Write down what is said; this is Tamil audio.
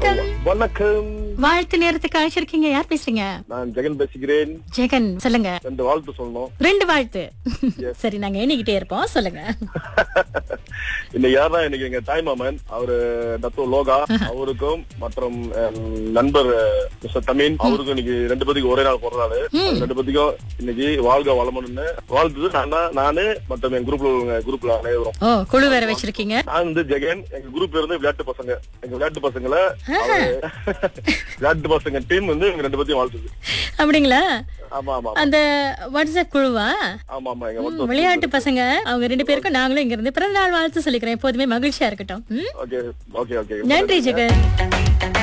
வணக்கம் வணக்கம் வாழ்த்து நேரத்துக்கு அழைச்சிருக்கீங்க யார் பேசுறீங்க நான் ஜெகன் பேசுகிறேன் ஜெகன் சொல்லுங்க ரெண்டு வாழ்த்து சொல்லணும் ரெண்டு வாழ்த்து சரி நாங்க எண்ணிக்கிட்டே இருப்போம் சொல்லுங்க இன்னைக்கு யாரா இன்னைக்கு எங்க தாய் மாமன் அவரு டத்தோ லோகா அவருக்கும் மற்றும் என் நண்பர் மிஸ்டர் தமின் அவருக்கும் இன்னைக்கு ரெண்டு பேத்துக்கு ஒரே நாள் பிறந்த நாள் அது ரெண்டு பேத்துக்கும் இன்னைக்கு வாழ்க வளமணும்னு வாழ்த்து நான் தான் நானு மற்றும் என் குரூப்ல உள்ள குரூப்ல அனைவரும் ஓ குழு வேற வச்சிருக்கீங்க நான் வந்து ஜெகன் எங்க குரூப் இருந்து விளையாட்டு பசங்க எங்க விளையாட்டு பசங்களை அவரு- விளையாட்டு பசங்க டீம் வந்து எங்க ரெண்டு பேத்தையும் வாழ்த்துது அப்படிங்களா ஆமா ஆமா அந்த வாட்ஸ்அப் குழுவா ஆமா ஆமா எங்க ம், மொத்தம் விளையாட்டு பசங்க அவங்க ரெண்டு பேருக்கும் நாங்களும் இங்க இருந்து பிறந்த நாள் வாழ்த்து சொல்லிக்கிறேன் எப்போதுமே மகிழ்ச்சியா இருக்கட்டும் ம்? ஓகே ஓகே ஓகே நன்றி ஜெகன்